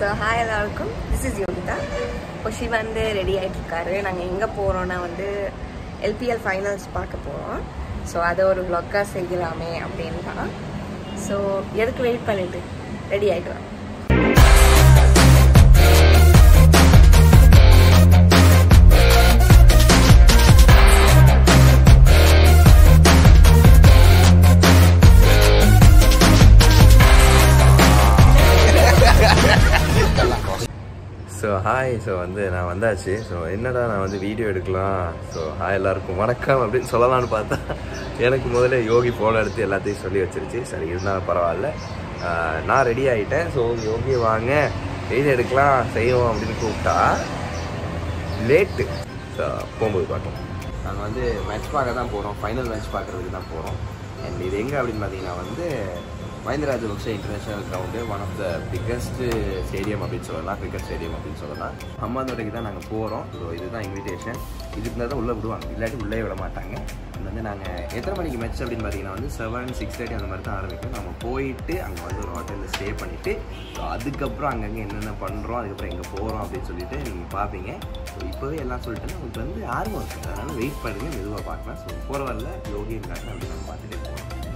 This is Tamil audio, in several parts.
ஸோ ஹாய் எல்லாருக்கும் திஸ் இஸ் யோகிதா கொஷி வந்து ரெடி ஆகிட்டு இருக்காரு நாங்கள் எங்கே போகிறோன்னா வந்து எல்பிஎல் ஃபைனல்ஸ் பார்க்க போகிறோம் ஸோ அதை ஒரு vlog-ஆ செய்யலாமே அப்படின்னு தான் ஸோ எதுக்கு வெயிட் பண்ணிட்டு ரெடி ஆகிக்கலாம் ஸோ ஹாய் ஸோ வந்து நான் வந்தாச்சு ஸோ என்னடா நான் வந்து வீடியோ எடுக்கலாம் ஸோ ஹாய் எல்லாருக்கும் வணக்கம் அப்படின்னு சொல்லலாம்னு பார்த்தா எனக்கு முதல்ல யோகி ஃபோன் எடுத்து எல்லாத்தையும் சொல்லி வச்சிருச்சு சரி இருந்தாலும் பரவாயில்ல ஆஹ் நான் ரெடி ஆகிட்டேன் ஸோ யோகி வாங்க வீடியோ எடுக்கலாம் செய்வோம் அப்படின்னு கூப்பிட்டா லேட்டு ஸோ போகும்போது பார்க்கலாம் நாங்கள் வந்து மேட்ச் பார்க்க தான் போகிறோம் ஃபைனல் மேட்ச் பார்க்குறதுக்கு தான் போகிறோம் அண்ட் இது எங்கே அப்படின்னு பார்த்தீங்கன்னா வந்து மஹிந்திராஜ் லோக்ஷா international ground one of the biggest stadium அப்படின்னு சொல்லலாம் கிரிக்கெட் ஸ்டேடியம் அப்படின்னு சொல்லலாம் அம்மாந்தோட்டைக்கு தான் நாங்கள் போகிறோம் ஸோ இதுதான் இன்விடேஷன் இதுக்கு தான் உள்ளே விடுவாங்க இல்லாட்டி உள்ளே விட மாட்டாங்க அது வந்து நாங்கள் எத்தனை மணிக்கு மேட்ச் அப்படின்னு பார்த்தீங்கன்னா வந்து செவன் சிக்ஸ் தேர்ட்டி அந்த மாதிரி தான் ஆரம்பிக்கும் நம்ம போயிட்டு அங்கே வந்து ஒரு ஹோட்டலில் ஸ்டே பண்ணிவிட்டு ஸோ அதுக்கப்புறம் அங்கங்கே என்னென்ன பண்ணுறோம் அதுக்கப்புறம் எங்கே போகிறோம் அப்படின்னு சொல்லிட்டு நீங்கள் பார்ப்பீங்க ஸோ இப்போவே எல்லாம் சொல்லிட்டேன்னா உங்களுக்கு வந்து ஆர்வம் இருக்குது அதனால் வெயிட் பண்ணுங்க மெதுவாக பார்க்கலாம் ஸோ போகிற வரல யோகி இருக்காங்க அப்படின்னு நம்ம பார்த்துட்டே போகிறோம்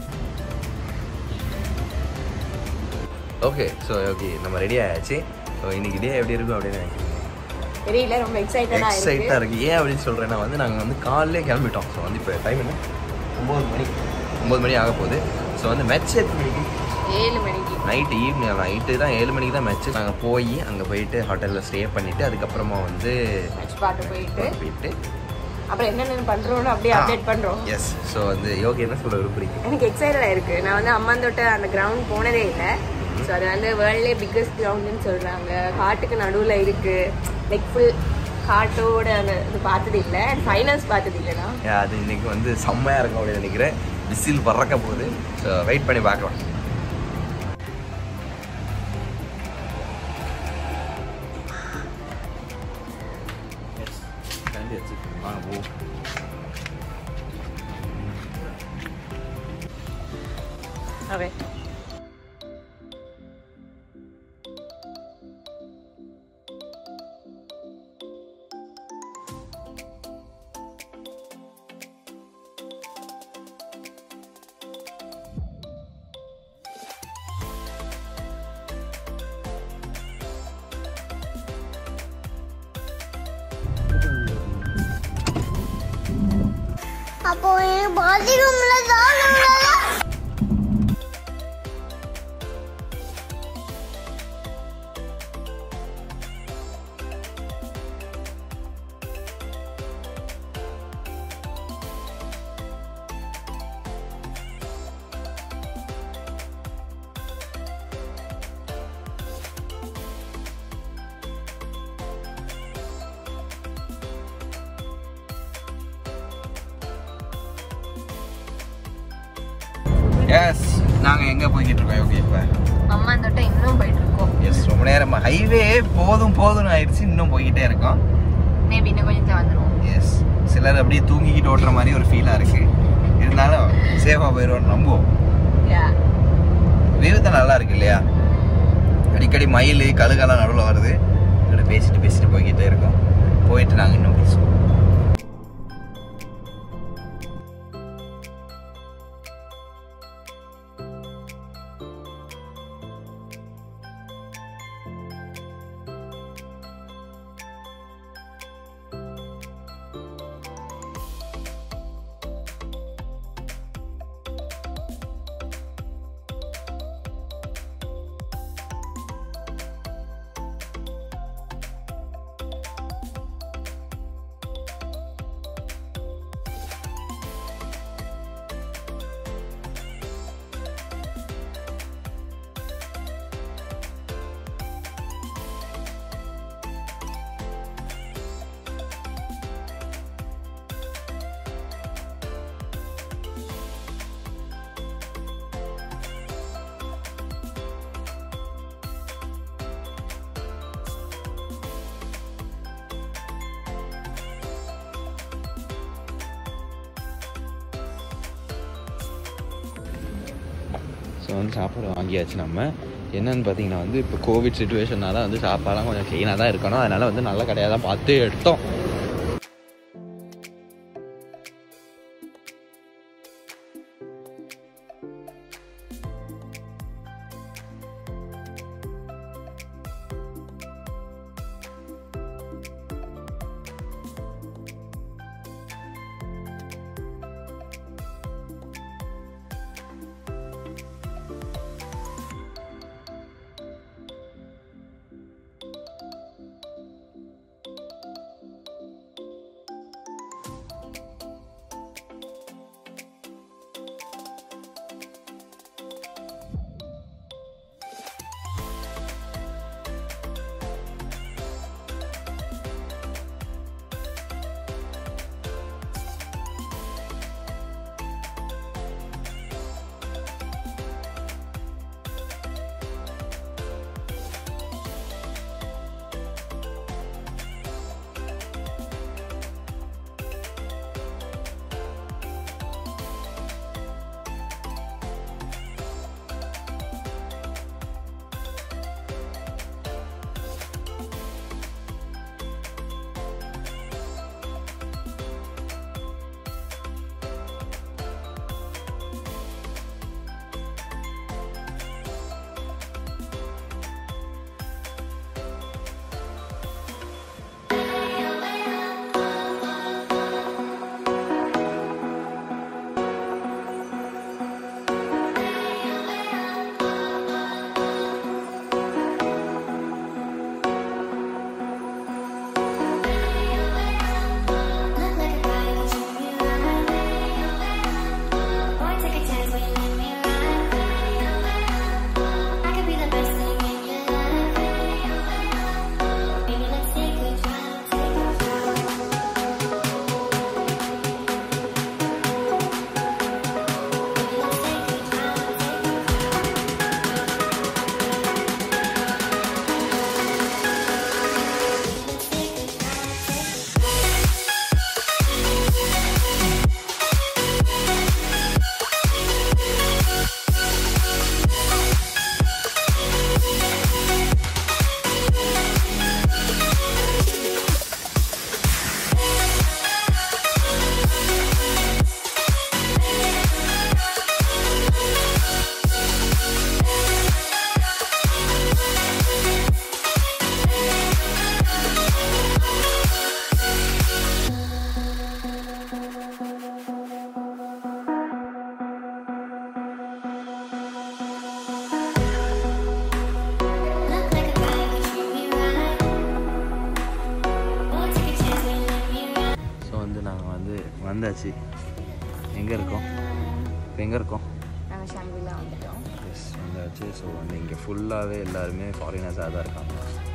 ஓகே ஸோ ஓகே நம்ம ரெடி ஆயாச்சு ஸோ இன்னைக்கு டே எப்படி இருக்கும் அப்படின்னு நினைக்கிறீங்க தெரியல ரொம்ப எக்ஸைட்டடாக எக்ஸைட்டாக இருக்கு இருக்குது ஏன் அப்படின்னு சொல்கிறேன்னா வந்து நாங்கள் வந்து காலையிலே கிளம்பிட்டோம் ஸோ வந்து இப்போ டைம் என்ன ஒம்பது மணி ஒம்பது மணி ஆக போகுது ஸோ வந்து மேட்ச் எத்தனை மணிக்கு ஏழு மணிக்கு நைட்டு ஈவினிங் நைட்டு தான் ஏழு மணிக்கு தான் மேட்ச்சு நாங்கள் போய் அங்கே போயிட்டு ஹோட்டலில் ஸ்டே பண்ணிவிட்டு அதுக்கப்புறமா வந்து மேட்ச் பார்க்க போயிட்டு போயிட்டு அப்புறம் என்னென்ன பண்ணுறோன்னு அப்படியே அப்டேட் பண்ணுறோம் எஸ் ஸோ வந்து யோகி என்ன சொல்ல விரும்புறீங்க எனக்கு எக்ஸைட்டடாக இருக்குது நான் வந்து அம்மாந்தோட்ட அந்த கிரவுண்ட் போனதே இல்லை ஸோ அது வந்து வேர்ல்ட்லே பிக்கஸ்ட் கிரவுண்டுன்னு சொல்கிறாங்க காட்டுக்கு நடுவில் இருக்குது லைக் ஃபுல் காட்டோட அந்த இது பார்த்தது இல்லை அண்ட் ஃபைனல்ஸ் பார்த்தது இல்லைனா Yeah, அது இன்னைக்கு வந்து செம்மையாக இருக்கும் அப்படின்னு நினைக்கிறேன் விசில் பறக்க போகுது ஸோ வெயிட் பண்ணி பார்க்கலாம் வாங்க போ ஓகே அப்போ பாத்ரூம்ல தான் நம்மளால எஸ் நாங்கள் எங்கே போய்கிட்டு இருக்கோம் யோகி இப்போ அம்மாந்தோட்ட இன்னும் போயிட்டு இருக்கோம் எஸ் ரொம்ப நேரம் ஹைவே போதும் போதும்னு ஆயிடுச்சு இன்னும் போய்கிட்டே இருக்கோம் மேபி இன்னும் கொஞ்சம் வந்துடும் எஸ் சிலர் அப்படியே தூங்கிக்கிட்டு ஓட்டுற மாதிரி ஒரு ஃபீலாக இருக்கு இருந்தாலும் சேஃபாக போயிடுவோம் நம்புவோம் வியூ தான் நல்லா இருக்கு இல்லையா அடிக்கடி மயில் கழுகெல்லாம் நடுவில் வருது இப்படி பேசிட்டு பேசிட்டு போய்கிட்டே இருக்கோம் போயிட்டு நாங்கள் இன்னும் பேசுவோம் ஸோ வந்து சாப்பாடு வாங்கியாச்சு நம்ம என்னன்னு பார்த்தீங்கன்னா வந்து இப்போ கோவிட் சுச்சுவேஷனால வந்து சாப்பாடெல்லாம் கொஞ்சம் க்ளீனாக தான் இருக்கணும் அதனால் வந்து நல்ல கடையாக தான் பார்த்து எடுத்தோம் ஸோ வந்து நாங்கள் வந்து வந்தாச்சு எங்கே இருக்கோம் இப்போ எங்கே இருக்கோம் நாங்கள் ஷாங்கிலா வந்துட்டோம் எஸ் வந்தாச்சு ஸோ வந்து இங்கே ஃபுல்லாகவே எல்லாருமே ஃபாரினர்ஸாக தான் இருக்காங்க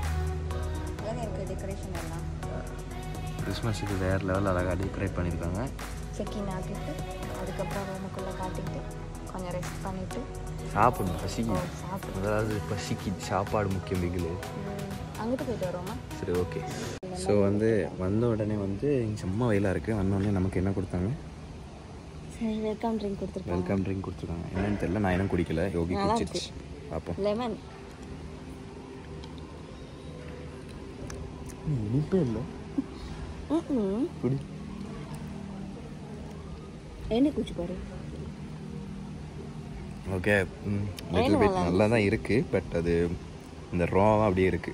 அழகாக இருக்குது டெக்கரேஷன் எல்லாம் கிறிஸ்மஸுக்கு வேறு லெவல் அழகாக டெக்கரேட் பண்ணியிருக்காங்க செக்கின் ஆக்கிட்டு அதுக்கப்புறம் ரூமுக்குள்ளே காட்டிட்டு கொஞ்சம் ரெஸ்ட் பண்ணிவிட்டு சாப்பிடணும் பசிக்கு சாப்பிட்டு அதாவது பசிக்கு சாப்பாடு முக்கியம் பிகிலு அங்கிட்டு போயிட்டு வரோமா சரி ஓகே ஸோ வந்து வந்த உடனே வந்து இங்கே செம்ம வெயிலாக இருக்குது வந்த உடனே நமக்கு என்ன கொடுத்தாங்க சரி வெல்கம் ட்ரிங்க் கொடுத்துருக்கோம் வெல்கம் ட்ரிங்க் கொடுத்துருக்காங்க என்னன்னு தெரியல நான் இன்னும் குடிக்கல யோகி நல்லா குடிச்சிருச்சு பார்ப்போம் லெமன் இனிப்பே இல்லை ம் குடி என்ன குச்சி பாரு ஓகே லிட்டில் பிட் நல்லா தான் இருக்குது பட் அது இந்த ராவாக அப்படியே இருக்குது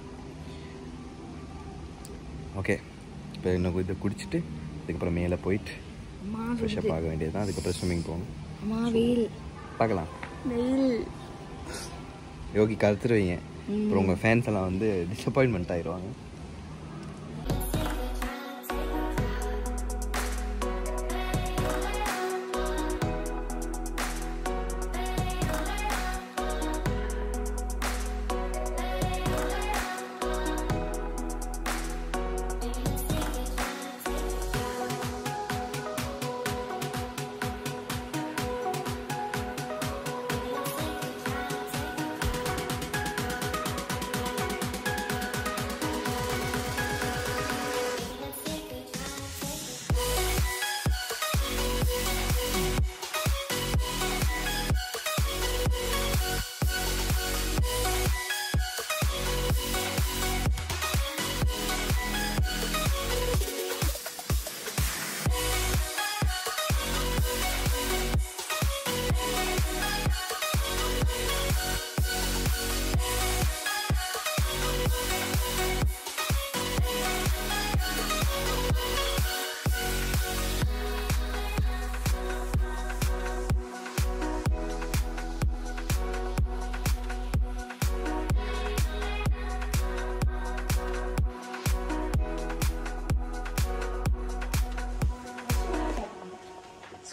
ஓகே இப்போ இன்னும் இதை குடிச்சிட்டு அதுக்கப்புறம் மேலே போயிட்டு அம்மா ஃப்ரெஷ்ஷப் ஆக வேண்டியது தான் அதுக்கப்புறம் ஸ்விம்மிங் போகணும் அம்மா வெயில் பார்க்கலாம் வெயில் யோகி கருத்துருவீங்க அப்புறம் உங்கள் ஃபேன்ஸ் எல்லாம் வந்து டிசப்பாயின்மெண்ட் ஆயிடுவாங்க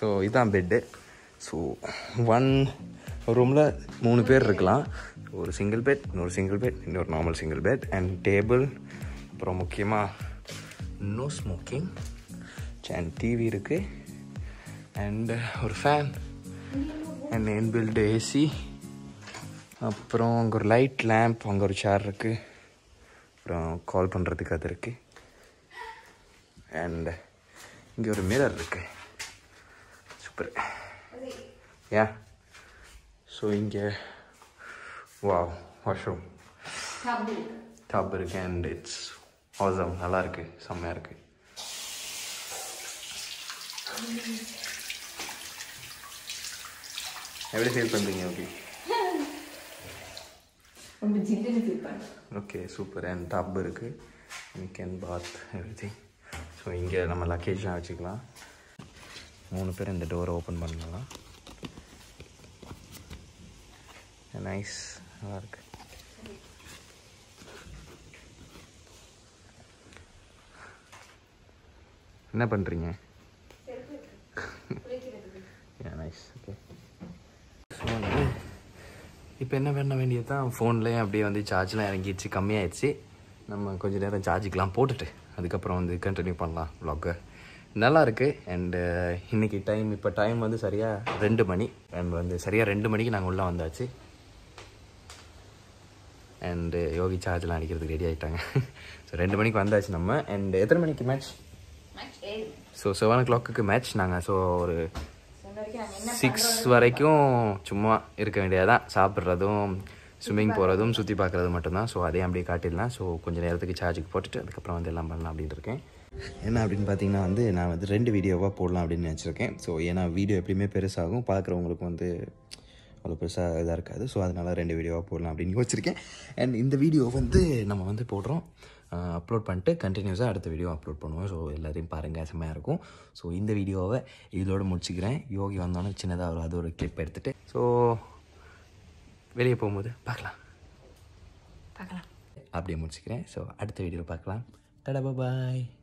ஸோ இதான் பெட்டு ஸோ ஒன் ரூமில் மூணு பேர் இருக்கலாம் ஒரு சிங்கிள் பெட் இன்னொரு சிங்கிள் பெட் இன்னொரு normal single bed and table அப்புறம் முக்கியமாக நோ ஸ்மோக்கிங் அண்ட் டிவி இருக்குது அண்ட் ஒரு ஃபேன் அண்ட் இன்பில்டு ஏசி அப்புறம் அங்கே ஒரு லைட் லேம்ப் அங்கே ஒரு சேர் இருக்குது அப்புறம் கால் பண்ணுறதுக்கு அது இருக்குது அண்ட் இங்கே ஒரு மிரர் இருக்குது சூப்பர் யா ஸோ இங்கே வாவ் வாஷ்ரூம் டப் இருக்கு அண்ட் இட்ஸ் ஆசம் நல்லா இருக்கு செம்மையாக இருக்கு எப்படி ஃபீல் பண்ணுறீங்க ஓகே ரொம்ப ஜில்லுன்னு ஃபீல் பண்ணேன் ஓகே சூப்பர் அண்ட் டப் இருக்கு you can bath everything so இங்கே நம்ம லக்கேஜ்லாம் வச்சுக்கலாம் மூணு பேர் இந்த டோரை ஓப்பன் பண்ணலாம் நைஸ் நல்லா இருக்கு என்ன பண்ணுறீங்க நைஸ் ஓகே ஸோ வந்து இப்போ என்ன பண்ண வேண்டியது தான் ஃபோன்லேயே அப்படியே வந்து சார்ஜ்லாம் இறங்கிடுச்சு கம்மியாயிடுச்சு நம்ம கொஞ்ச நேரம் சார்ஜுக்கெலாம் போட்டுட்டு அதுக்கப்புறம் வந்து கண்டினியூ பண்ணலாம் vlog நல்லா இருக்கு அண்டு இன்னைக்கு டைம் இப்போ டைம் வந்து சரியாக ரெண்டு மணி அண்ட் வந்து சரியாக ரெண்டு மணிக்கு நாங்கள் உள்ளே வந்தாச்சு அண்டு யோகி சார்ஜ்லாம் அடிக்கிறதுக்கு ரெடி ஆகிட்டாங்க ஸோ ரெண்டு மணிக்கு வந்தாச்சு நம்ம அண்ட் எத்தனை மணிக்கு match so seven o'clock match நாங்கள் ஸோ ஒரு சிக்ஸ் வரைக்கும் சும்மா இருக்க வேண்டியதான் சாப்பிட்றதும் ஸ்விம்மிங் போகிறதும் சுற்றி பார்க்குறது மட்டும்தான் ஸோ அதையும் அப்படியே காட்டிடலாம் ஸோ கொஞ்சம் நேரத்துக்கு சார்ஜுக்கு போட்டுட்டு அதுக்கப்புறம் வந்து எல்லாம் பண்ணலாம் அப்படின்னு இருக்கேன் என்ன அப்படின்னு பார்த்தீங்கன்னா வந்து நான் வந்து ரெண்டு வீடியோவாக போடலாம் அப்படின்னு நினச்சிருக்கேன் ஸோ ஏன்னா வீடியோ எப்படியுமே பெருசாகும் பார்க்குறவங்களுக்கு வந்து அவ்வளோ பெருசாக இதாக இருக்காது ஸோ அதனால் ரெண்டு வீடியோவாக போடலாம் அப்படின்னு யோசிச்சிருக்கேன் அண்ட் இந்த வீடியோ வந்து நம்ம வந்து போடுறோம் அப்லோட் பண்ணிட்டு கண்டினியூஸாக அடுத்த வீடியோ அப்லோட் பண்ணுவோம் ஸோ எல்லாத்தையும் பாருங்கள் செம்மையாக இருக்கும் ஸோ இந்த வீடியோவை இதோட முடிச்சுக்கிறேன் யோகி வந்தோன்னே சின்னதாக ஒரு அது ஒரு கிளிப் எடுத்துகிட்டு ஸோ வெளியே போகும்போது பார்க்கலாம் பார்க்கலாம் அப்படியே முடிச்சுக்கிறேன் ஸோ அடுத்த வீடியோவில் பார்க்கலாம் டடா பாய்